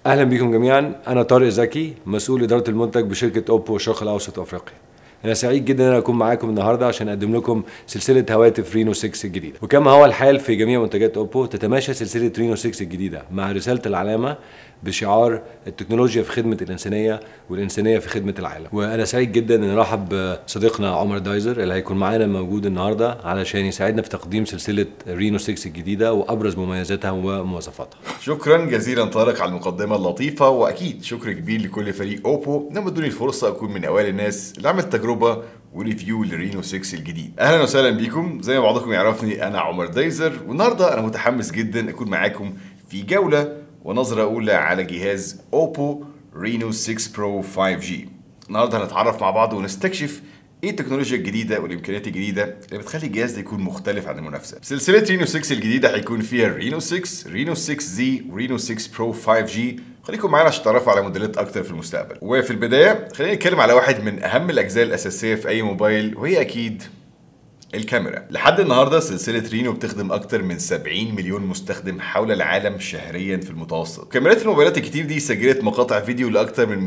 اهلا بكم جميعا انا طارق زكي مسؤول اداره المنتج بشركه اوبو الشرق الاوسط وافريقيا انا سعيد جدا ان انا اكون معاكم النهارده عشان اقدم لكم سلسله هواتف رينو 6 الجديده وكما هو الحال في جميع منتجات اوبو تتماشى سلسله رينو 6 الجديده مع رساله العلامه بشعار التكنولوجيا في خدمه الانسانيه والانسانيه في خدمه العالم وانا سعيد جدا ان ارحب بصديقنا عمر دايزر اللي هيكون معانا موجود النهارده علشان يساعدنا في تقديم سلسله رينو 6 الجديده وابرز مميزاتها ومواصفاتها شكرا جزيلا طارق على المقدمه اللطيفه واكيد شكر كبير لكل فريق اوبو انهم ادوني الفرصه اكون من اوائل الناس اللي عملت تجربه وريفيو للرينو 6 الجديد اهلا وسهلا بيكم زي ما بعضكم يعرفني انا عمر دايزر والنهارده انا متحمس جدا اكون معاكم في جوله ونظره اولى على جهاز اوبو رينو 6 برو 5G النهارده هنتعرف مع بعض ونستكشف ايه التكنولوجيا الجديده والامكانيات الجديده اللي بتخلي الجهاز ده يكون مختلف عن المنافسه سلسله رينو 6 الجديده هيكون فيها رينو 6 رينو 6 زي ورينو 6 برو 5G خليكم معانا عشان تعرفوا على موديلات اكتر في المستقبل وفي البدايه خلينا نتكلم على واحد من اهم الاجزاء الاساسيه في اي موبايل وهي اكيد الكاميرا لحد النهارده سلسله رينو بتخدم اكتر من 70 مليون مستخدم حول العالم شهريا في المتوسط كاميرات الموبايلات الكتير دي سجلت مقاطع فيديو لاكتر من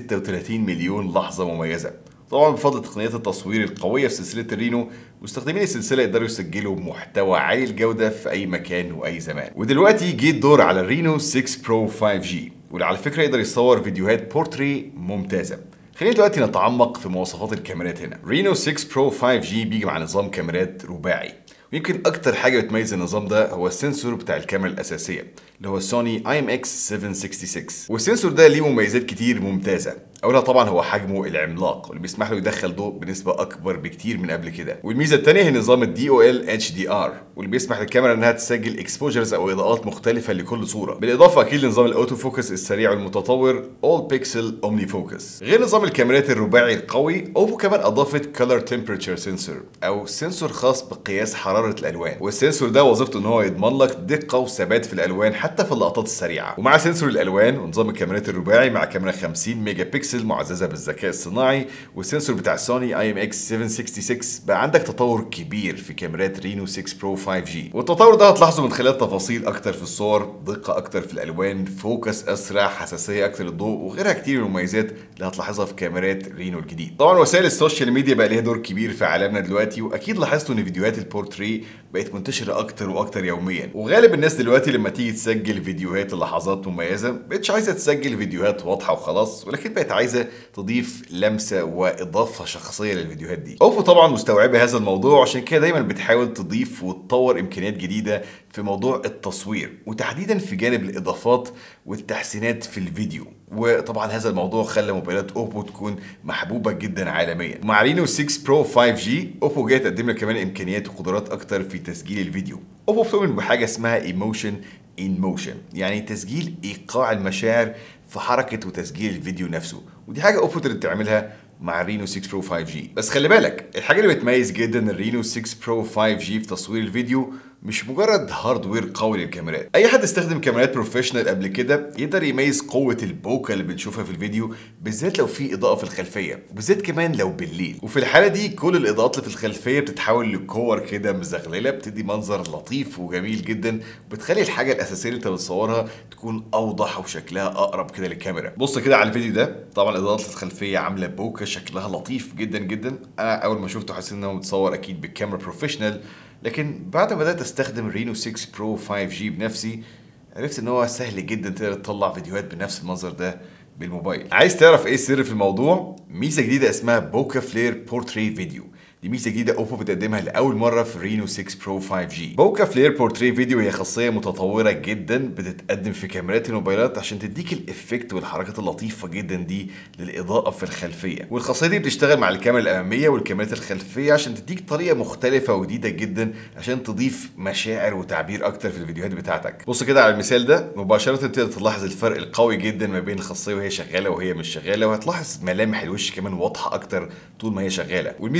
236 مليون لحظه مميزه طبعا بفضل تقنيات التصوير القوية في سلسلة الرينو مستخدمين السلسلة يقدروا يسجلوا محتوى عالي الجودة في أي مكان وأي زمان ودلوقتي جه الدور على الرينو 6 برو 5G واللي على فكرة يقدر يصور فيديوهات بورتري ممتازة خلينا دلوقتي نتعمق في مواصفات الكاميرات هنا رينو 6 برو 5G بيجي مع نظام كاميرات رباعي ويمكن اكتر حاجه بتميز النظام ده هو السنسور بتاع الكاميرا الاساسيه اللي هو سوني اي ام اكس 766 والسنسور ده ليه مميزات كتير ممتازه اولها طبعا هو حجمه العملاق واللي بيسمح له يدخل ضوء بنسبه اكبر بكتير من قبل كده والميزه الثانيه هي نظام الدي او ال اتش دي ار واللي بيسمح للكاميرا انها تسجل اكسبوجرز او اضاءات مختلفه لكل صوره بالاضافه اكيد لنظام الاوتو فوكس السريع والمتطور اول بيكسل اومني فوكس غير نظام الكاميرات الرباعي القوي اوبو كمان اضافت كولر تمبرتشر سنسور او سنسور خاص بقياس حراره الالوان والسنسور ده وظيفته ان هو يضمن لك دقه وثبات في الالوان حتى في اللقطات السريعه ومع سنسور الالوان ونظام الكاميرات الرباعي مع كاميرا 50 ميجا بكسل معززه بالذكاء الصناعي والسنسور بتاع سوني اي ام اكس 766 بقى عندك تطور كبير في كاميرات رينو 6 برو 5G والتطور ده هتلاحظه من خلال تفاصيل اكتر في الصور دقه اكتر في الالوان فوكس اسرع حساسيه اكتر للضوء وغيرها كتير من المميزات اللي هتلاحظها في كاميرات رينو الجديد طبعا وسائل السوشيال ميديا بقى ليها دور كبير في عالمنا دلوقتي واكيد لاحظتوا ان فيديوهات البورتري بقت منتشره اكتر واكتر يوميا وغالب الناس دلوقتي لما تيجي تسجل فيديوهات لحظات مميزه بقتش عايزه تسجل فيديوهات واضحه وخلاص ولكن بقت عايزه تضيف لمسه واضافه شخصيه للفيديوهات دي اوبو طبعا مستوعبه هذا الموضوع عشان كده دايما بتحاول تضيف وتطور امكانيات جديده في موضوع التصوير وتحديدا في جانب الاضافات والتحسينات في الفيديو وطبعا هذا الموضوع خلى موبايلات اوبو تكون محبوبه جدا عالميا مع رينو 6 برو 5G اوبو جاي تقدم لك كمان امكانيات وقدرات اكتر في تسجيل الفيديو اوبو بتؤمن بحاجه اسمها ايموشن ان موشن يعني تسجيل ايقاع المشاعر في حركه وتسجيل الفيديو نفسه ودي حاجه اوبو تقدر تعملها مع الرينو 6 برو 5G بس خلي بالك الحاجه اللي بتميز جدا الرينو 6 برو 5G في تصوير الفيديو مش مجرد هاردوير قوي للكاميرات اي حد استخدم كاميرات بروفيشنال قبل كده يقدر يميز قوه البوكه اللي بنشوفها في الفيديو بالذات لو في اضاءه في الخلفيه وبالذات كمان لو بالليل وفي الحاله دي كل الاضاءات اللي في الخلفيه بتتحول لكور كده مزغلله بتدي منظر لطيف وجميل جدا وبتخلي الحاجه الاساسيه اللي انت بتصورها تكون اوضح وشكلها اقرب كده للكاميرا بص كده على الفيديو ده طبعا الاضاءات في الخلفيه عامله بوكه شكلها لطيف جدا جدا انا اول ما شفته حسيت ان هو متصور اكيد بالكاميرا بروفيشنال لكن بعد ما بدات استخدم رينو 6 برو 5G بنفسي عرفت ان هو سهل جدا تقدر تطلع فيديوهات بنفس المنظر ده بالموبايل عايز تعرف ايه السر في الموضوع ميزه جديده اسمها بوكا فلير بورتري فيديو دي ميزه جديده اوبو بتقدمها لاول مره في رينو 6 برو 5G بوكا فلير بورتري فيديو هي خاصيه متطوره جدا بتتقدم في كاميرات الموبايلات عشان تديك الافكت والحركات اللطيفه جدا دي للاضاءه في الخلفيه والخاصيه دي بتشتغل مع الكاميرا الاماميه والكاميرات الخلفيه عشان تديك طريقه مختلفه وجديده جدا عشان تضيف مشاعر وتعبير اكتر في الفيديوهات بتاعتك بص كده على المثال ده مباشره تقدر تلاحظ الفرق القوي جدا ما بين الخاصيه وهي شغاله وهي مش شغاله وهتلاحظ ملامح الوش كمان واضحه اكتر طول ما هي شغاله والميزه دي على فكره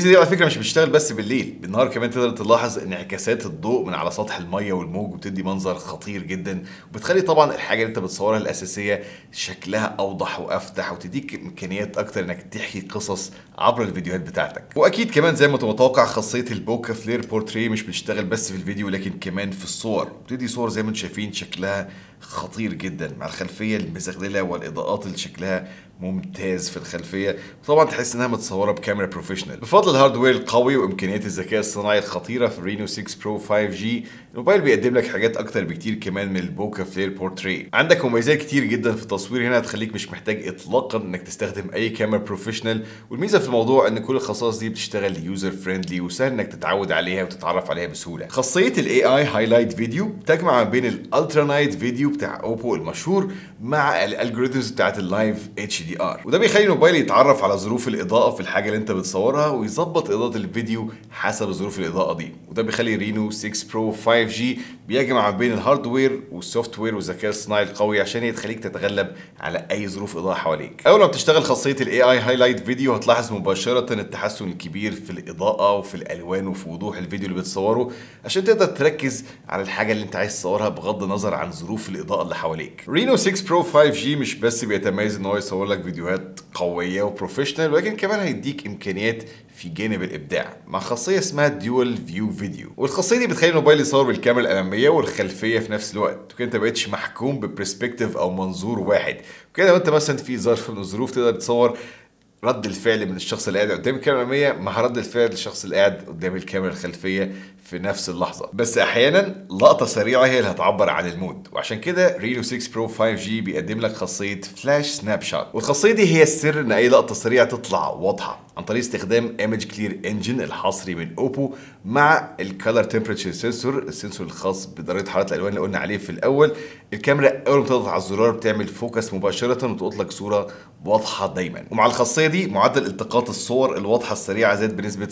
مش بتشتغل بس بالليل بالنهار كمان تقدر تلاحظ انعكاسات الضوء من على سطح الميه والموج وبتدي منظر خطير جدا وبتخلي طبعا الحاجه اللي انت بتصورها الاساسيه شكلها اوضح وافتح وتديك امكانيات اكتر انك تحكي قصص عبر الفيديوهات بتاعتك واكيد كمان زي ما انت متوقع خاصيه البوكا فلير بورتري مش بتشتغل بس في الفيديو لكن كمان في الصور بتدي صور زي ما انتم شايفين شكلها خطير جدا مع الخلفيه المزغلله والاضاءات اللي شكلها ممتاز في الخلفيه وطبعا تحس انها متصوره بكاميرا بروفيشنال بفضل الهاردوير القوي وامكانيات الذكاء الصناعي الخطيره في الرينو 6 برو 5G الموبايل بيقدم لك حاجات اكتر بكتير كمان من البوكا فلير بورتري عندك مميزات كتير جدا في التصوير هنا هتخليك مش محتاج اطلاقا انك تستخدم اي كاميرا بروفيشنال والميزه في الموضوع ان كل الخصائص دي بتشتغل يوزر فريندلي وسهل انك تتعود عليها وتتعرف عليها بسهوله خاصيه الاي اي هايلايت فيديو تجمع ما بين الالترا نايت فيديو بتاع اوبو المشهور مع الالجوريثمز بتاعت اللايف اتش دي ار وده بيخلي الموبايل يتعرف على ظروف الاضاءه في الحاجه اللي انت بتصورها ويظبط اضاءه الفيديو حسب ظروف الاضاءه دي وده بيخلي رينو 6 برو 5G بيجمع ما بين الهاردوير والسوفت وير والذكاء الصناعي القوي عشان يتخليك تتغلب على اي ظروف اضاءه حواليك اول ما بتشتغل خاصيه الاي اي هايلايت فيديو هتلاحظ مباشره التحسن الكبير في الاضاءه وفي الالوان وفي وضوح الفيديو اللي بتصوره عشان تقدر تركز على الحاجه اللي انت عايز تصورها بغض النظر عن ظروف الاضاءه اللي حواليك رينو 6 برو 5G مش بس بيتميز ان هو يصور لك فيديوهات قويه وبروفيشنال ولكن كمان هيديك امكانيات في جانب الابداع مع خاصيه اسمها ديول فيو فيديو والخاصيه دي بتخلي الموبايل يصور بالكاميرا الاماميه والخلفيه في نفس الوقت وكده انت بقتش محكوم ببرسبكتيف او منظور واحد وكده لو انت مثلا في ظرف من الظروف تقدر تصور رد الفعل من الشخص اللي قاعد قدام الكاميرا الاماميه مع رد الفعل للشخص اللي قاعد قدام الكاميرا الخلفيه في نفس اللحظه بس احيانا لقطه سريعه هي اللي هتعبر عن المود وعشان كده رينو 6 برو 5G بيقدم لك خاصيه فلاش سناب شوت والخاصيه دي هي السر ان اي لقطه سريعه تطلع واضحه عن طريق استخدام ايمج كلير انجن الحصري من اوبو مع الكالر تمبريتشر سنسور السنسور الخاص بدرجه حراره الالوان اللي قلنا عليه في الاول الكاميرا اول ما تضغط على الزرار بتعمل فوكس مباشره وتلقط لك صوره واضحه دايما ومع الخاصيه دي معدل التقاط الصور الواضحه السريعه زاد بنسبه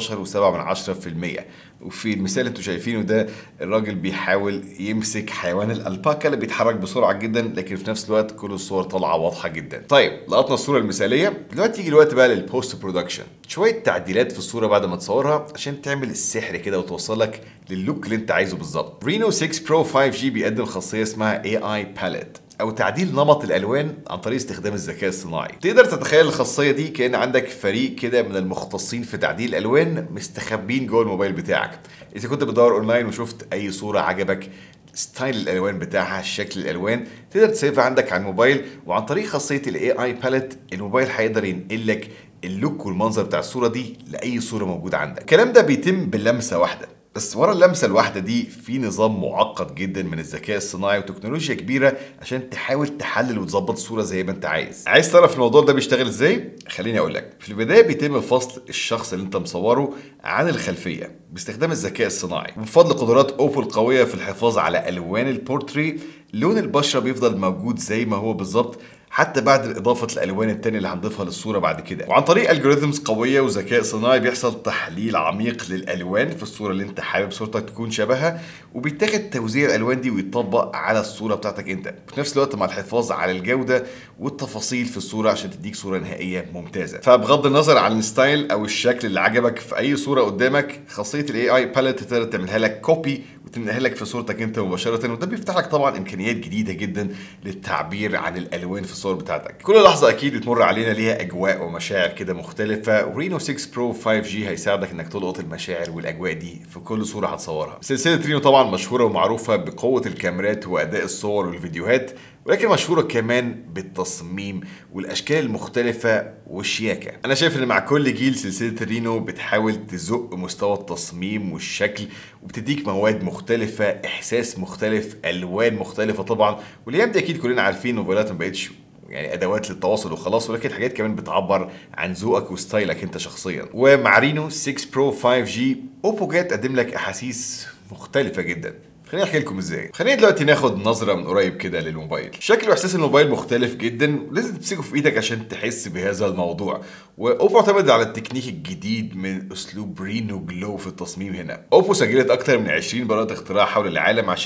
17.7% وفي المثال اللي انتوا شايفينه ده الراجل بيحاول يمسك حيوان الالباكا اللي بيتحرك بسرعه جدا لكن في نفس الوقت كل الصور طالعه واضحه جدا طيب لقطنا الصوره المثاليه دلوقتي يجي الوقت بقى للبوست برودكشن شويه تعديلات في الصوره بعد ما تصورها عشان تعمل السحر كده وتوصلك للوك اللي انت عايزه بالظبط رينو 6 برو 5G بيقدم خاصيه اسمها اي اي باليت او تعديل نمط الالوان عن طريق استخدام الذكاء الصناعي تقدر تتخيل الخاصيه دي كان عندك فريق كده من المختصين في تعديل الالوان مستخبين جوه الموبايل بتاعك اذا كنت بتدور اونلاين وشفت اي صوره عجبك ستايل الالوان بتاعها شكل الالوان تقدر تسيفها عندك على الموبايل وعن طريق خاصيه الاي اي باليت الموبايل هيقدر ينقل لك اللوك والمنظر بتاع الصوره دي لاي صوره موجوده عندك الكلام ده بيتم بلمسه واحده بس ورا اللمسه الواحده دي في نظام معقد جدا من الذكاء الصناعي وتكنولوجيا كبيره عشان تحاول تحلل وتظبط الصوره زي ما انت عايز عايز تعرف الموضوع ده بيشتغل ازاي خليني اقول لك في البدايه بيتم فصل الشخص اللي انت مصوره عن الخلفيه باستخدام الذكاء الصناعي وبفضل قدرات اوبو القويه في الحفاظ على الوان البورتري لون البشره بيفضل موجود زي ما هو بالظبط حتى بعد اضافه الالوان التانية اللي هنضيفها للصوره بعد كده وعن طريق الجوريثمز قويه وذكاء صناعي بيحصل تحليل عميق للالوان في الصوره اللي انت حابب صورتك تكون شبهها وبيتاخد توزيع الالوان دي ويطبق على الصوره بتاعتك انت في نفس الوقت مع الحفاظ على الجوده والتفاصيل في الصوره عشان تديك صوره نهائيه ممتازه فبغض النظر عن الستايل او الشكل اللي عجبك في اي صوره قدامك خاصيه الاي اي باليت تقدر تعملها لك كوبي وتنقلها لك في صورتك انت مباشره وده بيفتح لك طبعا امكانيات جديده جدا للتعبير عن الالوان في الصور بتاعتك كل لحظه اكيد بتمر علينا ليها اجواء ومشاعر كده مختلفه ورينو 6 برو 5G هيساعدك انك تلقط المشاعر والاجواء دي في كل صوره هتصورها سلسله رينو طبعا مشهوره ومعروفه بقوه الكاميرات واداء الصور والفيديوهات ولكن مشهورة كمان بالتصميم والأشكال المختلفة والشياكة أنا شايف إن مع كل جيل سلسلة الرينو بتحاول تزق مستوى التصميم والشكل وبتديك مواد مختلفة إحساس مختلف ألوان مختلفة طبعا والأيام دي أكيد كلنا عارفين موبايلات ما بقتش يعني ادوات للتواصل وخلاص ولكن حاجات كمان بتعبر عن ذوقك وستايلك انت شخصيا ومع رينو 6 برو 5G اوبو جاي تقدم لك احاسيس مختلفه جدا خليني احكي لكم ازاي خلينا دلوقتي ناخد نظره من قريب كده للموبايل شكل واحساس الموبايل مختلف جدا ولازم تمسكه في ايدك عشان تحس بهذا الموضوع واوبو اعتمد على التكنيك الجديد من اسلوب رينو جلو في التصميم هنا اوبو سجلت اكتر من 20 براءه اختراع حول العالم عشان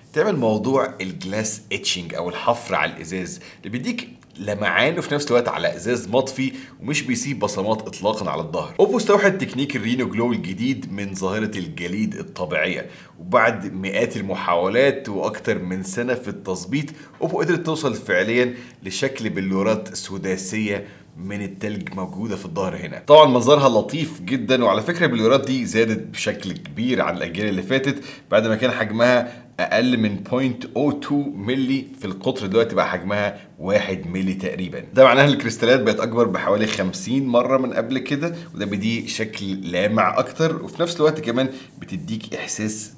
تعمل موضوع الجلاس اتشنج او الحفر على الازاز اللي بيديك لمعان وفي نفس الوقت على ازاز مطفي ومش بيسيب بصمات اطلاقا على الظهر اوبو استوحت تكنيك الرينو جلو الجديد من ظاهره الجليد الطبيعيه وبعد مئات المحاولات واكتر من سنه في التظبيط اوبو قدرت توصل فعليا لشكل بلورات سداسيه من التلج موجودة في الظهر هنا طبعا منظرها لطيف جدا وعلى فكرة البلورات دي زادت بشكل كبير عن الأجيال اللي فاتت بعد ما كان حجمها اقل من 0.02 ملي في القطر دلوقتي بقى حجمها 1 ملي تقريبا ده معناها الكريستالات بقت اكبر بحوالي 50 مره من قبل كده وده بيدي شكل لامع اكتر وفي نفس الوقت كمان بتديك احساس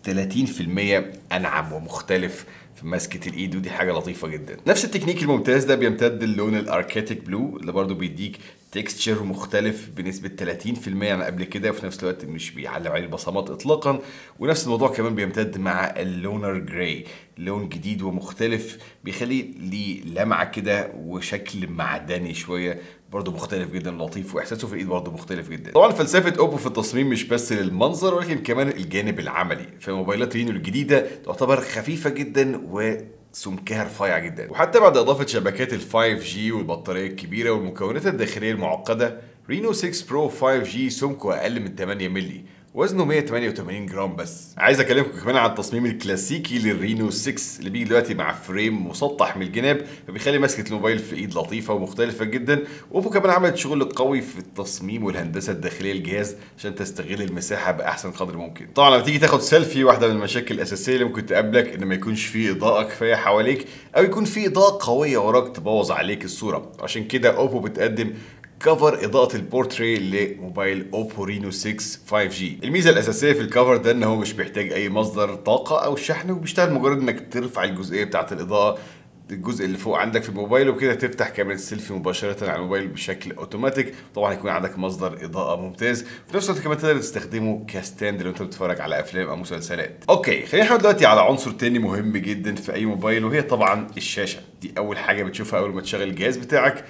30% انعم ومختلف في مسكة الايد ودي حاجة لطيفة جدا نفس التكنيك الممتاز ده بيمتد للون الاركاتيك بلو اللي برضو بيديك تكستشر مختلف بنسبة 30% عن قبل كده وفي نفس الوقت مش بيعلم عليه البصمات اطلاقا ونفس الموضوع كمان بيمتد مع اللونر جراي لون جديد ومختلف بيخليه ليه لمعة كده وشكل معدني شوية برضه مختلف جدا لطيف واحساسه في الايد برضه مختلف جدا طبعا فلسفه اوبو في التصميم مش بس للمنظر ولكن كمان الجانب العملي فموبايلات رينو الجديده تعتبر خفيفه جدا و سمكها رفيع جدا وحتى بعد اضافه شبكات ال 5G والبطاريه الكبيره والمكونات الداخليه المعقده رينو 6 برو 5G سمكه اقل من 8 مللي وزنه 188 جرام بس عايز اكلمكم كمان عن التصميم الكلاسيكي للرينو 6 اللي بيجي دلوقتي مع فريم مسطح من الجناب فبيخلي مسكه الموبايل في الايد لطيفه ومختلفه جدا واوبو كمان عملت شغل قوي في التصميم والهندسه الداخليه للجهاز عشان تستغل المساحه باحسن قدر ممكن طبعا لما تيجي تاخد سيلفي واحده من المشاكل الاساسيه اللي ممكن تقابلك ان ما يكونش في اضاءه كفايه حواليك او يكون في اضاءه قويه وراك تبوظ عليك الصوره عشان كده اوبو بتقدم كفر اضاءه البورتري لموبايل اوبو رينو 6 5G الميزه الاساسيه في الكفر ده ان هو مش بيحتاج اي مصدر طاقه او شحن وبيشتغل مجرد انك ترفع الجزئيه بتاعه الاضاءه الجزء اللي فوق عندك في الموبايل وكده تفتح كاميرا السيلفي مباشره على الموبايل بشكل اوتوماتيك طبعا يكون عندك مصدر اضاءه ممتاز في نفس الوقت كمان تقدر تستخدمه كستاند لو انت بتتفرج على افلام او مسلسلات اوكي خلينا نحاول دلوقتي على عنصر تاني مهم جدا في اي موبايل وهي طبعا الشاشه دي اول حاجه بتشوفها اول ما تشغل الجهاز بتاعك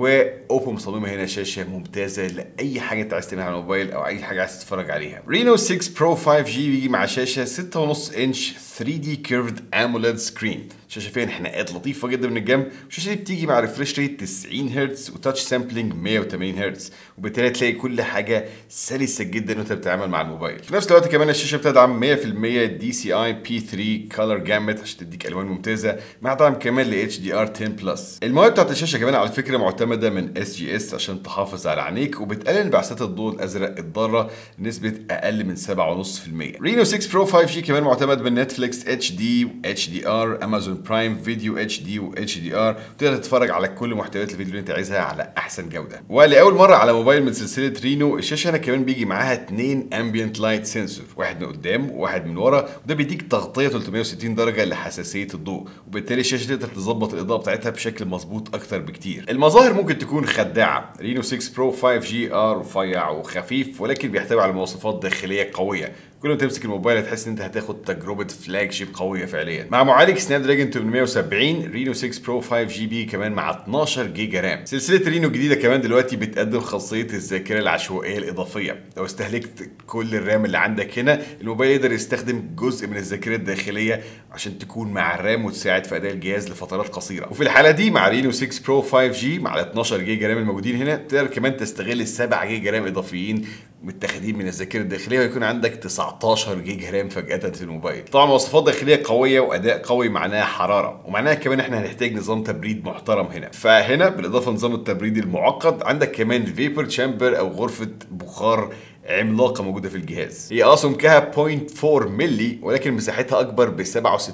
واوبو مصممه هنا شاشه ممتازه لاي حاجه انت عايز تعملها على الموبايل او اي حاجه عايز تتفرج عليها رينو 6 برو 5 جي بيجي مع شاشه 6.5 انش 3 دي كيرفد اموليد سكرين شاشه فيها انحناءات لطيفه جدا من الجنب الشاشه دي بتيجي مع ريفريش ريت 90 هرتز وتاتش سامبلينج 180 هرتز وبالتالي تلاقي كل حاجه سلسه جدا وانت بتتعامل مع الموبايل في نفس الوقت كمان الشاشه بتدعم 100% دي سي اي بي 3 كولر جامت عشان تديك الوان ممتازه مع دعم كمان ل اتش دي ار 10 بلس المواد بتاعت الشاشه كمان على فكره معتمده من اس جي اس عشان تحافظ على عينيك وبتقلل انبعاثات الضوء الازرق الضاره نسبه اقل من 7.5% رينو 6 برو 5 جي كمان معتمد من نتفليكس اتش دي اتش دي ار امازون برايم فيديو اتش دي واتش دي ار تقدر تتفرج على كل محتويات الفيديو اللي انت عايزها على احسن جوده ولاول مره على موبايل من سلسله رينو الشاشه هنا كمان بيجي معاها اثنين امبيانت لايت سنسور واحد من قدام وواحد من ورا وده بيديك تغطيه 360 درجه لحساسيه الضوء وبالتالي الشاشه تقدر تظبط الاضاءه بتاعتها بشكل مظبوط اكتر بكتير المظاهر ممكن تكون خداعه رينو 6 برو 5 جي ار رفيع وخفيف ولكن بيحتوي على مواصفات داخليه قويه كل ما تمسك الموبايل هتحس ان انت هتاخد تجربه فلاج شيب قويه فعليا مع معالج سناب دراجون 870 رينو 6 برو 5 جي بي كمان مع 12 جيجا رام سلسله رينو الجديده كمان دلوقتي بتقدم خاصيه الذاكره العشوائيه الاضافيه لو استهلكت كل الرام اللي عندك هنا الموبايل يقدر يستخدم جزء من الذاكره الداخليه عشان تكون مع الرام وتساعد في اداء الجهاز لفترات قصيره وفي الحاله دي مع رينو 6 برو 5 جي مع ال 12 جيجا رام الموجودين هنا تقدر كمان تستغل ال 7 جيجا رام اضافيين متاخدين من الذاكره الداخليه ويكون عندك 19 جيجا رام فجاه في الموبايل طبعا مواصفات داخليه قويه واداء قوي معناها حراره ومعناها كمان احنا هنحتاج نظام تبريد محترم هنا فهنا بالاضافه لنظام التبريد المعقد عندك كمان فيبر تشامبر او غرفه بخار عملاقه موجوده في الجهاز هي اه سمكها 0.4 ملي ولكن مساحتها اكبر ب 67%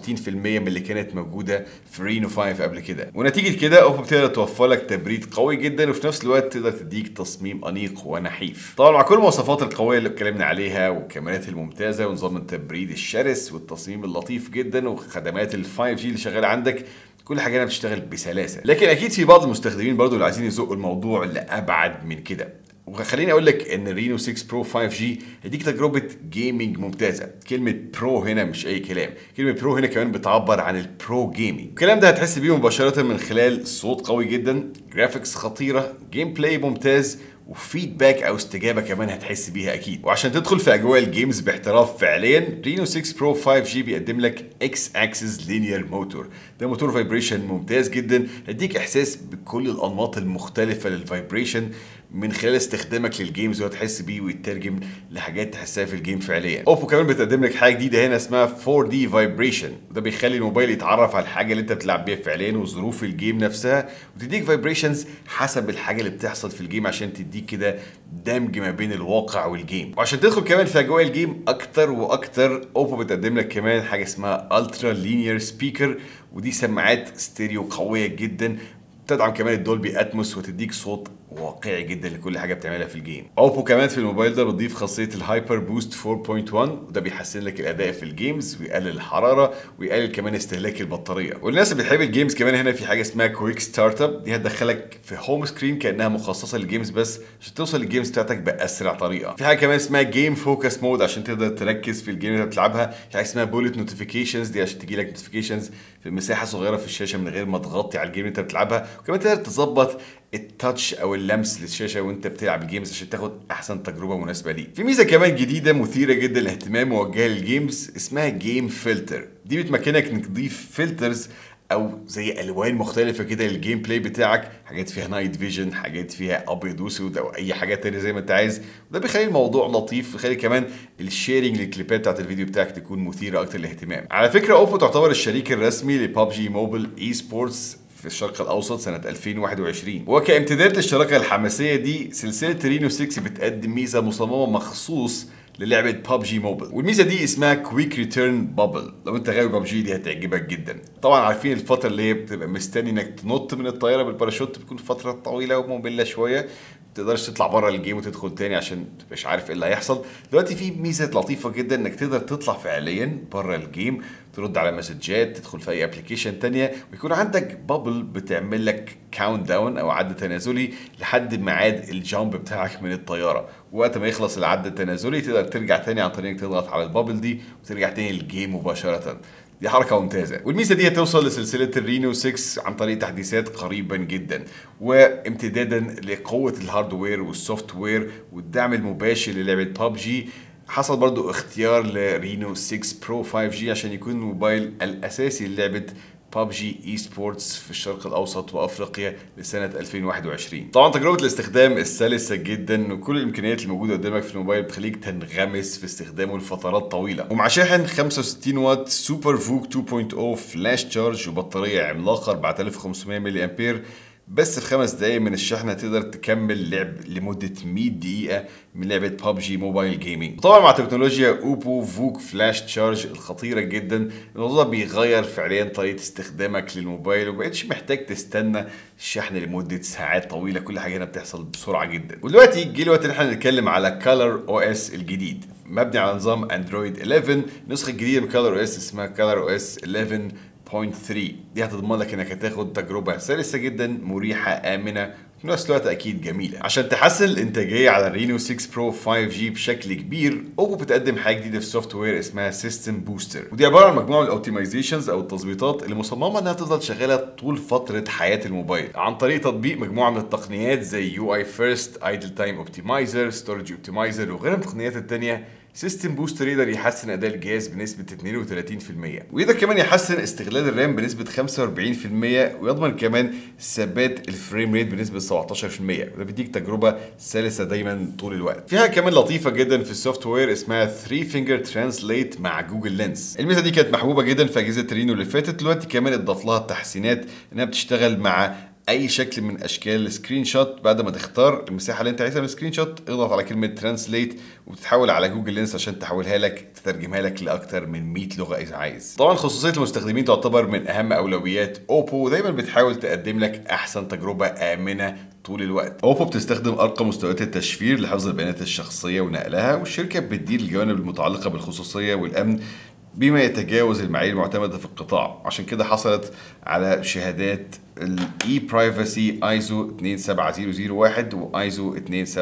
من اللي كانت موجوده في رينو 5 قبل كده ونتيجه كده اوبو بتقدر توفر لك تبريد قوي جدا وفي نفس الوقت تقدر تديك تصميم انيق ونحيف طبعا مع كل المواصفات القويه اللي اتكلمنا عليها والكاميرات الممتازه ونظام التبريد الشرس والتصميم اللطيف جدا وخدمات ال 5 جي اللي شغاله عندك كل حاجه هنا بتشتغل بسلاسه لكن اكيد في بعض المستخدمين برضو اللي عايزين يزقوا الموضوع لابعد من كده وخليني اقول لك ان رينو 6 برو 5 جي هيديك تجربه جيمنج ممتازه كلمه برو هنا مش اي كلام كلمه برو هنا كمان بتعبر عن البرو جيمنج الكلام ده هتحس بيه مباشره من خلال صوت قوي جدا جرافيكس خطيره جيم بلاي ممتاز وفيدباك او استجابه كمان هتحس بيها اكيد وعشان تدخل في اجواء الجيمز باحتراف فعليا رينو 6 برو 5 جي بيقدم لك اكس اكسس لينير موتور ده موتور فايبريشن ممتاز جدا هيديك احساس بكل الانماط المختلفه للفايبريشن من خلال استخدامك للجيمز وهتحس بيه ويترجم لحاجات تحسها في الجيم فعليا اوبو كمان بتقدم لك حاجه جديده هنا اسمها 4 دي فايبريشن وده بيخلي الموبايل يتعرف على الحاجه اللي انت بتلعب بيها فعليا وظروف الجيم نفسها وتديك فايبريشنز حسب الحاجه اللي بتحصل في الجيم عشان تديك كده دمج ما بين الواقع والجيم وعشان تدخل كمان في اجواء الجيم اكتر واكتر اوبو بتقدم لك كمان حاجه اسمها الترا لينير سبيكر ودي سماعات ستيريو قويه جدا تدعم كمان الدولبي اتموس وتديك صوت واقعي جدا لكل حاجه بتعملها في الجيم اوبو كمان في الموبايل ده بتضيف خاصيه الهايبر بوست 4.1 وده بيحسن لك الاداء في الجيمز ويقلل الحراره ويقلل كمان استهلاك البطاريه والناس اللي بتحب الجيمز كمان هنا في حاجه اسمها كويك ستارت اب دي هتدخلك في هوم سكرين كانها مخصصه للجيمز بس عشان توصل للجيمز بتاعتك باسرع طريقه في حاجه كمان اسمها جيم فوكس مود عشان تقدر تركز في الجيم اللي انت بتلعبها في حاجه اسمها بولت نوتيفيكيشنز دي عشان تجي لك نوتيفيكيشنز في مساحه صغيره في الشاشه من غير ما تغطي على الجيم اللي انت بتلعبها وكمان تقدر تظبط التاتش او اللمس للشاشه وانت بتلعب الجيمز عشان تاخد احسن تجربه مناسبه ليك في ميزه كمان جديده مثيره جدا للاهتمام موجهه للجيمز اسمها جيم فلتر دي بتمكنك انك تضيف فلترز او زي الوان مختلفه كده للجيم بلاي بتاعك حاجات فيها نايت فيجن حاجات فيها ابيض واسود او اي حاجه تانية زي ما انت عايز وده بيخلي الموضوع لطيف ويخلي كمان الشيرنج للكليبات بتاعت الفيديو بتاعك تكون مثيره اكتر للاهتمام على فكره اوبو تعتبر الشريك الرسمي لبابجي موبايل اي سبورتس في الشرق الاوسط سنه 2021 وكامتداد للشراكه الحماسيه دي سلسله رينو 6 بتقدم ميزه مصممه مخصوص للعبه ببجي موبايل والميزه دي اسمها كويك ريتيرن بابل لو انت غاوي ببجي دي هتعجبك جدا طبعا عارفين الفتره اللي هي بتبقى مستني انك تنط من الطياره بالباراشوت بتكون فتره طويله وممله شويه تقدرش تطلع بره الجيم وتدخل تاني عشان متبقاش عارف ايه اللي هيحصل دلوقتي في ميزه لطيفه جدا انك تقدر تطلع فعليا بره الجيم ترد على مسجات تدخل في اي ابلكيشن تانية ويكون عندك بابل بتعمل لك كاونت داون او عد تنازلي لحد ميعاد الجامب بتاعك من الطياره وقت ما يخلص العد التنازلي تقدر ترجع تاني عن طريق انك تضغط على البابل دي وترجع تاني للجيم مباشره دي حركة ممتازة والميزة دي هتوصل لسلسلة الرينو 6 عن طريق تحديثات قريبا جدا وامتدادا لقوة الهاردوير والسوفت وير والدعم المباشر للعبة ببجي حصل برضو اختيار لرينو 6 برو 5 جي عشان يكون الموبايل الاساسي للعبة ببجي اي سبورتس في الشرق الاوسط وافريقيا لسنه 2021 طبعا تجربه الاستخدام السلسه جدا وكل الامكانيات الموجوده قدامك في الموبايل بتخليك تنغمس في استخدامه لفترات طويله ومع شاحن 65 واط سوبر فوك 2.0 فلاش تشارج وبطاريه عملاقه 4500 ملي امبير بس في خمس دقايق من الشحن هتقدر تكمل لعب لمدة 100 دقيقة من لعبة ببجي موبايل جيمنج طبعا مع تكنولوجيا اوبو فوك فلاش تشارج الخطيرة جدا الموضوع ده بيغير فعليا طريقة استخدامك للموبايل ومبقتش محتاج تستنى الشحن لمدة ساعات طويلة كل حاجة هنا بتحصل بسرعة جدا ودلوقتي جه الوقت ان احنا نتكلم على كالر او اس الجديد مبني على نظام اندرويد 11 النسخة الجديدة من كالر او اس اسمها كالر او اس 11 0.3 دي هتضمن لك انك هتاخد تجربه سلسه جدا مريحه امنه في نفس الوقت اكيد جميله عشان تحسن الانتاجيه على الرينو 6 برو 5 جي بشكل كبير اوبو بتقدم حاجه جديده في السوفت وير اسمها سيستم بوستر ودي عباره عن مجموعه من الاوبتمايزيشنز او التظبيطات اللي مصممه انها تفضل شغاله طول فتره حياه الموبايل عن طريق تطبيق مجموعه من التقنيات زي يو اي فيرست ايدل تايم اوبتمايزر ستورج اوبتمايزر وغيرها من التقنيات الثانيه سيستم بوستر يقدر يحسن اداء الجهاز بنسبه 32% ويقدر كمان يحسن استغلال الرام بنسبه 45% ويضمن كمان ثبات الفريم ريت بنسبه 17% وده بيديك تجربه سلسه دايما طول الوقت في حاجه كمان لطيفه جدا في السوفت وير اسمها 3 فينجر ترانسليت مع جوجل لينس الميزه دي كانت محبوبه جدا في اجهزه رينو اللي فاتت دلوقتي كمان اتضاف لها تحسينات انها بتشتغل مع اي شكل من اشكال السكرين شوت بعد ما تختار المساحه اللي انت عايزها من السكرين شوت اضغط على كلمه ترانسليت وبتتحول على جوجل لينس عشان تحولها لك تترجمها لك لاكتر من 100 لغه اذا عايز طبعا خصوصيه المستخدمين تعتبر من اهم اولويات اوبو ودايما بتحاول تقدم لك احسن تجربه امنه طول الوقت اوبو بتستخدم ارقى مستويات التشفير لحفظ البيانات الشخصيه ونقلها والشركه بتدير الجوانب المتعلقه بالخصوصيه والامن بما يتجاوز المعايير المعتمده في القطاع عشان كده حصلت على شهادات الاي برايفسي ايزو 27001 وايزو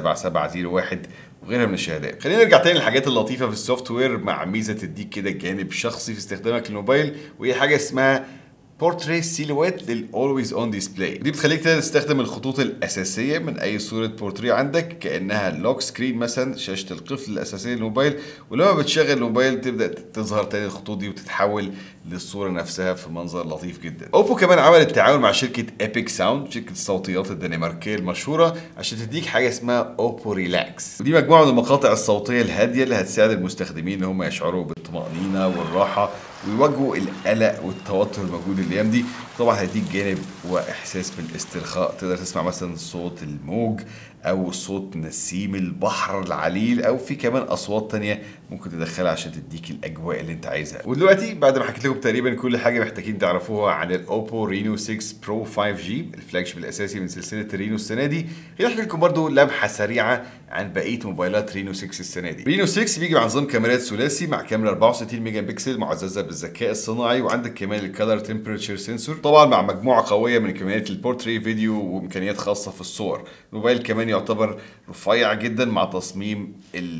27701 وغيرها من الشهادات خلينا نرجع تاني للحاجات اللطيفه في السوفت وير مع ميزه تديك كده جانب شخصي في استخدامك للموبايل وهي حاجه اسمها بورتري سيلويت للاولويز اون ديسبلاي دي بتخليك تقدر تستخدم الخطوط الاساسيه من اي صوره بورتري عندك كانها لوك سكرين مثلا شاشه القفل الاساسيه للموبايل ولما بتشغل الموبايل تبدا تظهر تاني الخطوط دي وتتحول للصوره نفسها في منظر لطيف جدا اوبو كمان عملت تعاون مع شركه ايبك ساوند شركه الصوتيات الدنماركيه المشهوره عشان تديك حاجه اسمها اوبو ريلاكس ودي مجموعه من المقاطع الصوتيه الهاديه اللي هتساعد المستخدمين ان هم يشعروا بالطمانينه والراحه ويواجهوا القلق والتوتر الموجود الايام دي طبعا هيديك جانب واحساس بالاسترخاء تقدر تسمع مثلا صوت الموج او صوت نسيم البحر العليل او في كمان اصوات تانية ممكن تدخلها عشان تديك الاجواء اللي انت عايزها ودلوقتي بعد ما حكيت لكم تقريبا كل حاجه محتاجين تعرفوها عن الاوبو رينو 6 برو 5 جي الفلاج شيب الاساسي من سلسله الرينو السنه دي خليني احكي لكم برضو لمحه سريعه عن بقيه موبايلات رينو 6 السنه دي رينو 6 بيجي مع نظام كاميرات ثلاثي مع كاميرا 64 ميجا بكسل معززه بالذكاء الصناعي وعندك كمان الكالر تمبرتشر سنسور طبعا مع مجموعه قويه من امكانيات البورتري فيديو وامكانيات خاصه في الصور الموبايل كمان يعتبر رفيع جدا مع تصميم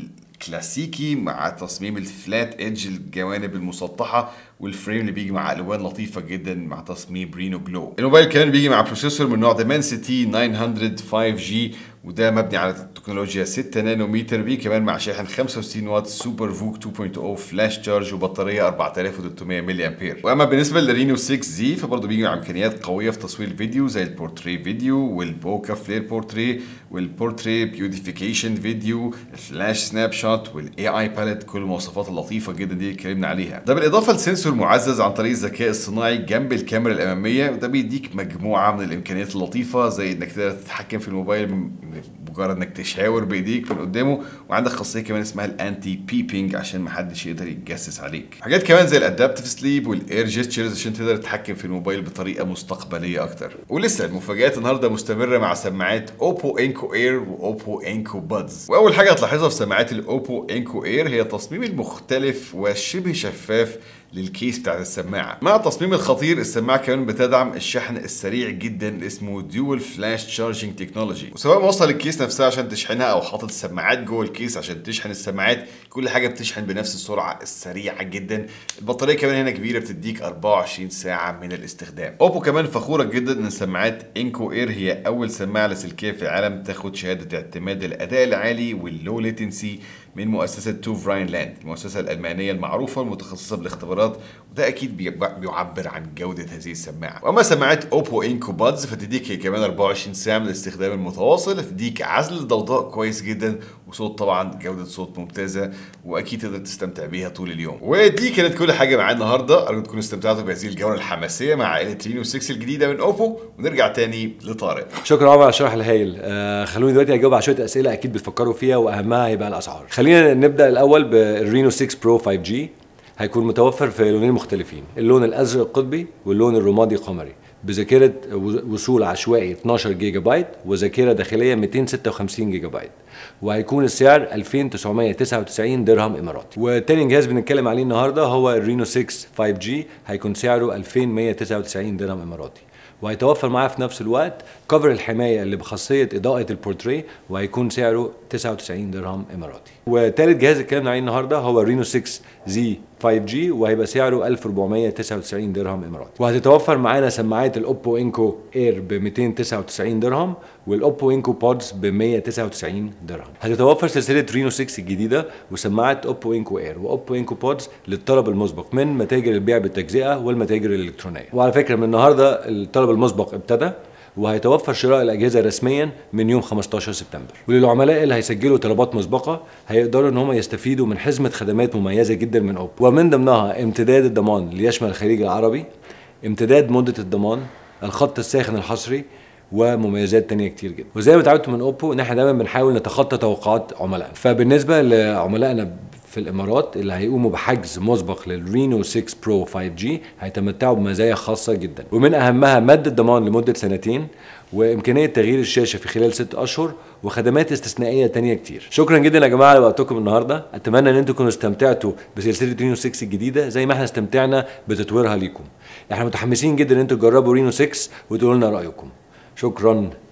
الكلاسيكي مع تصميم الفلات ايدج الجوانب المسطحه والفريم اللي بيجي مع الوان لطيفه جدا مع تصميم رينو جلو الموبايل كمان بيجي مع بروسيسور من نوع ديمنسيتي 900 5 جي وده مبني على تكنولوجيا 6 نانومتر بيه كمان مع شاحن 65 واط سوبر فوك 2.0 فلاش تشارج وبطاريه 4300 ملي امبير واما بالنسبه للرينو 6 زي فبرضه بيجي مع امكانيات قويه في تصوير الفيديو زي البورتري فيديو والبوكا فلير بورتري والبورتري بيوتيفيكيشن فيديو الفلاش سناب شوت والاي اي باليت كل المواصفات اللطيفه جدا دي اللي اتكلمنا عليها ده بالاضافه لسنسور معزز عن طريق الذكاء الصناعي جنب الكاميرا الاماميه وده بيديك مجموعه من الامكانيات اللطيفه زي انك تقدر تتحكم في الموبايل مجرد انك تشاور بايديك من قدامه وعندك خاصيه كمان اسمها الانتي بيبينج عشان محدش يقدر يتجسس عليك حاجات كمان زي الادابتيف سليب والاير جيستشرز عشان تقدر تتحكم في الموبايل بطريقه مستقبليه اكتر ولسه المفاجات النهارده مستمره مع سماعات اوبو انكو اير واوبو انكو بادز واول حاجه هتلاحظها في سماعات الاوبو انكو اير هي التصميم المختلف والشبه شفاف للكيس بتاعت السماعه مع التصميم الخطير السماعه كمان بتدعم الشحن السريع جدا اللي اسمه ديول فلاش تشارجنج تكنولوجي وسواء موصل الكيس نفسها عشان تشحنها او حاطط السماعات جوه الكيس عشان تشحن السماعات كل حاجه بتشحن بنفس السرعه السريعه جدا البطاريه كمان هنا كبيره بتديك 24 ساعه من الاستخدام اوبو كمان فخوره جدا ان سماعات انكو اير هي اول سماعه لاسلكيه في العالم تاخد شهاده اعتماد الاداء العالي واللو ليتنسي من مؤسسه توف راين لاند المؤسسه الالمانيه المعروفه المتخصصه بالاختبارات وده اكيد بيعبر عن جوده هذه السماعه واما سماعات اوبو انكو بادز فتديك هي كمان 24 ساعه من الاستخدام المتواصل هتديك عزل ضوضاء كويس جدا وصوت طبعا جوده صوت ممتازه واكيد تقدر تستمتع بيها طول اليوم ودي كانت كل حاجه معانا النهارده ارجو تكونوا استمتعتوا بهذه الجوله الحماسيه مع عائله رينو 6 الجديده من اوبو ونرجع تاني لطارق شكرا عمر على الشرح الهايل آه خلوني دلوقتي اجاوب على شويه اسئله اكيد بتفكروا فيها واهمها هيبقى الاسعار خلينا نبدا الاول بالرينو 6 برو 5 جي هيكون متوفر في لونين مختلفين اللون الازرق القطبي واللون الرمادي قمري بذاكره وصول عشوائي 12 جيجا بايت وذاكره داخليه 256 جيجا بايت وهيكون السعر 2999 درهم اماراتي وتاني جهاز بنتكلم عليه النهارده هو الرينو 6 5 جي هيكون سعره 2199 درهم اماراتي وهيتوفر معاه في نفس الوقت كفر الحمايه اللي بخاصيه اضاءه البورتريه وهيكون سعره 99 درهم اماراتي وتالت جهاز اتكلمنا عليه النهارده هو الرينو 6 زي 5G وهيبقى سعره 1499 درهم اماراتي وهتتوفر معانا سماعات الاوبو انكو اير ب 299 درهم والاوبو انكو بودز ب 199 درهم هتتوفر سلسله رينو 6 الجديده وسماعات اوبو انكو اير واوبو انكو بودز للطلب المسبق من متاجر البيع بالتجزئه والمتاجر الالكترونيه وعلى فكره من النهارده الطلب المسبق ابتدى وهيتوفر شراء الاجهزه رسميا من يوم 15 سبتمبر وللعملاء اللي هيسجلوا طلبات مسبقه هيقدروا ان هم يستفيدوا من حزمه خدمات مميزه جدا من اوبو ومن ضمنها امتداد الضمان ليشمل الخليج العربي امتداد مده الضمان الخط الساخن الحصري ومميزات تانية كتير جدا وزي ما اتعودتوا من اوبو ان احنا دايما بنحاول نتخطى توقعات عملائنا فبالنسبه لعملائنا في الامارات اللي هيقوموا بحجز مسبق للرينو 6 برو 5G هيتمتعوا بمزايا خاصه جدا ومن اهمها مد الضمان لمده سنتين وامكانيه تغيير الشاشه في خلال ست اشهر وخدمات استثنائيه تانية كتير شكرا جدا يا جماعه لوقتكم النهارده اتمنى ان انتم تكونوا استمتعتوا بسلسله رينو 6 الجديده زي ما احنا استمتعنا بتطويرها ليكم احنا متحمسين جدا ان انتم تجربوا رينو 6 وتقولوا لنا رايكم شكرا